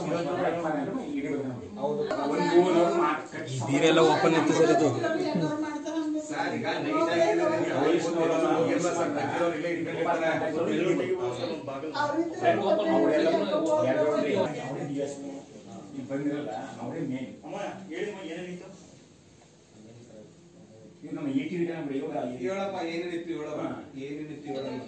ಬೀರೆಲ್ಲ open ಇತ್ತು sir ಇದು ಬಂದಿರಲ್ಲ ಅವರೇ ಮೇನ್ ಅಮ್ಮ ಹೇಳಿ ಏನೇನಿತ್ತು ಇದು ನಮ್ಮ ಇ ಟಿ ವಿ ಯೋಗ ಹೇಳಪ್ಪ ಏನೇನಿತ್ತು ಹೇಳಪ್ಪ ಏನೇನಿತ್ತು ಹೇಳಪ್ಪ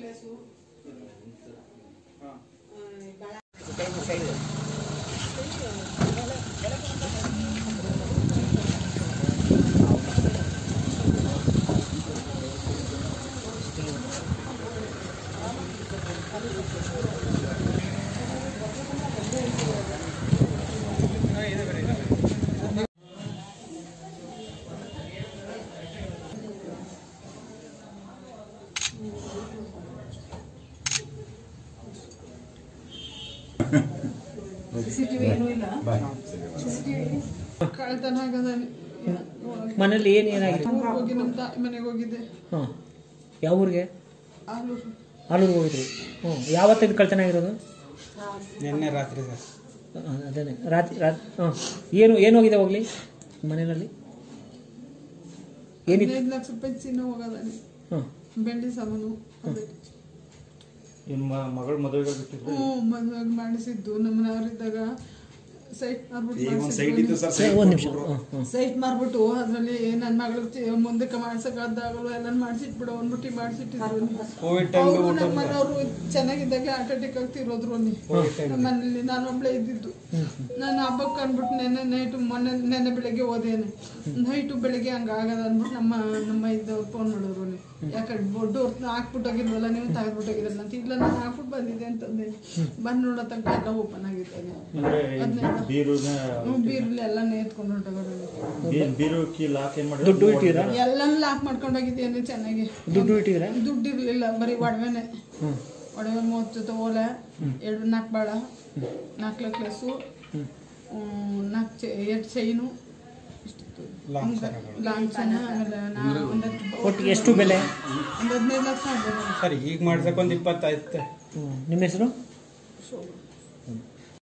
ಕಳ್ತನ ಆಗದ ಮನೇಲಿ ಏನು ಏನಾಗಿತ್ತು ಹೋಗಿ ನಮ್ಮ ತಾಯಿ ಮನೆಗೆ ಹೋಗಿದ್ದೆ ಹಾಂ ಯಾವ ಊರಿಗೆ ಆಲೂರು ಆಲೂರಿಗೆ ಹೋಗಿದ್ರಿ ಹ್ಞೂ ಯಾವತ್ತಿದ್ದು ಕಳ್ತನ ಆಗಿರೋದು ನಿನ್ನೆ ರಾತ್ರಿ ಸರ್ ಹಾಂ, ಅದೇನೆ ರಾತ್ರಿ ರಾತ್ರಿ ಹಾಂ ಏನು ಏನು ಹೋಗಿದೆ ಹೋಗ್ಲಿ ಮನೆಯಲ್ಲಿ ಏನಿತ್ತು ಹದಿನೈದು ಲಕ್ಷ ರೂಪಾಯಿ ಚಿನ್ನ ಹೋಗದಾನೆ ಹಾಂ ಬೆಳ್ಳಿ ಸಾಮಾನು ಅದೇ. ನಿಮ್ಮ ಮಗಳ ಮದುವೆಗೆ ಬಿಟ್ಟಿದ್ರು ಹ್ಞೂ ಮದುವೆ ಮಾಡಿಸಿದ್ದು ನಮ್ಮನೆಯವರಿದ್ದಾಗ ಸೈಟ್ ಈಗ ಒಂದು ಸೈಟ್ ಮಾರ್ಬಿಟ್ಟು ಇತ್ತು ಸರ್ ಸರಿ ಒಂದು ನಿಮಿಷ ಹಾಂ ಹಾಂ ಸೈಟ್ ಮಾರ್ಬಿಟ್ಟು ಅದರಲ್ಲಿ ನನ್ನ ಮಗಳಿಗೆ ಮುಂದಕ್ಕೆ ಮಾಡ್ಸಕ್ಕಾದಾಗಲು ಎಲ್ಲ ಮಾಡಿಸಿಟ್ಬಿಡು ಅಂದ್ಬಿಟ್ಟು ಮಾಡಿಸಿಟ್ಟಿದ್ರು ಕೋವಿಡ್ ಟೈಮ್ ಅವರು ನಮ್ಮ ಮನೆಯವರು ಚೆನ್ನಾಗಿದ್ದಾಗ ಹಾರ್ಟ್ ಅಟ್ಯಾಕ್ ಆಗ್ತಿರೋದ್ರು ನಮ್ಮ ಮನೇಲಿ ನಾನು ಒಬ್ಳೆ ಇದ್ದಿದ್ದು ನಾನು ಹಬ್ಬಕ್ಕೆ ಅಂದ್ಬಿಟ್ಟು ನೆನ್ನೆ ನೈಟು ಮೊನ್ನೆ ನೆನ್ನೆ ಬೆಳಗ್ಗೆ ಹೋದೇನೆ ನೈಟು ಬೆಳಗ್ಗೆ ಹಂಗ ಆಗದ ಅಂದ್ಬಿಟ್ಟು ನಮ್ಮ ನಮ್ಮ ಇದ್ದವ್ರು ಫೋನ್ ಮಾಡಿದ್ರು ಅವ್ರು. ಯಾಕಂದ್ರೆ ಡೋರ್ ಹಾಕ್ಬಿಟ್ಟೋಗಿಲ್ವಲ್ಲ ನೀವು ತೆಗೆದ್ಬಿಟ್ಟೋಗಿರಲ್ಲ ಅಂತ ಇಲ್ಲ ನಾನು ಹಾಕ್ಬಿಟ್ಟು ಬಂದಿದ್ದೆ ಅಂತಂದೆ ಬಂದು ನೋಡೋ ತನಕ ಎಲ್ಲ ಓಪನ್ ಆಗಿದ್ದಾನೆ ಅದನ್ನೆಲ್ಲ ಬೀರುನ ಬೀರ್ಲಿ ಎಲ್ಲ ನೇತ್ಕೊಂಡು ಹೊರಟೋಗೋರು ಬೀರು ಕೀ ಲಾಕ್ ಏನ್ ಮಾಡಿ ದುಡ್ಡು ಇಟ್ಟಿದ್ದೀರಾ ಎಲ್ಲಾನು ಲಾಕ್ ಮಾಡ್ಕೊಂಡು ಹೋಗಿದ್ದೇನೆ ಚೆನ್ನಾಗಿ ದುಡ್ಡು ಇಟ್ಟಿದ್ದೀರಾ ದುಡ್ಡು ಇರ್ಲಿಲ್ಲ ಬರೀ ಒಡವೆನೆ ಹ್ಞೂ ಒಡವೆ ಮೂವತ್ತು ಜೊತೆ ಓಲೆ ಎರಡು ನಾಲ್ಕು ಬಾಳ ನಾಲ್ಕು ನೆಕ್ಲೆಸ್ಸು ನಾಲ್ಕು ಚೆ ಎರಡು ಚೈನು ಲಾಂಗ್ ಚೈನ ಆಮೇಲೆ ನಾ ಒಂದು ಒಟ್ಟು ಎಷ್ಟು ಬೆಲೆ ಒಂದು ಹದಿನೈದು ಲಕ್ಷ ಆಗ್ಬೋದು ಸರ್ ಈಗ ಮಾಡ್ಸಕ್ ಒಂದ್ ಇಪ್ಪತ್ತಾಯ್ತು ಹ್ಞೂ ನಿಮ್ಮ ಹೆಸರು ಶೋಭಾ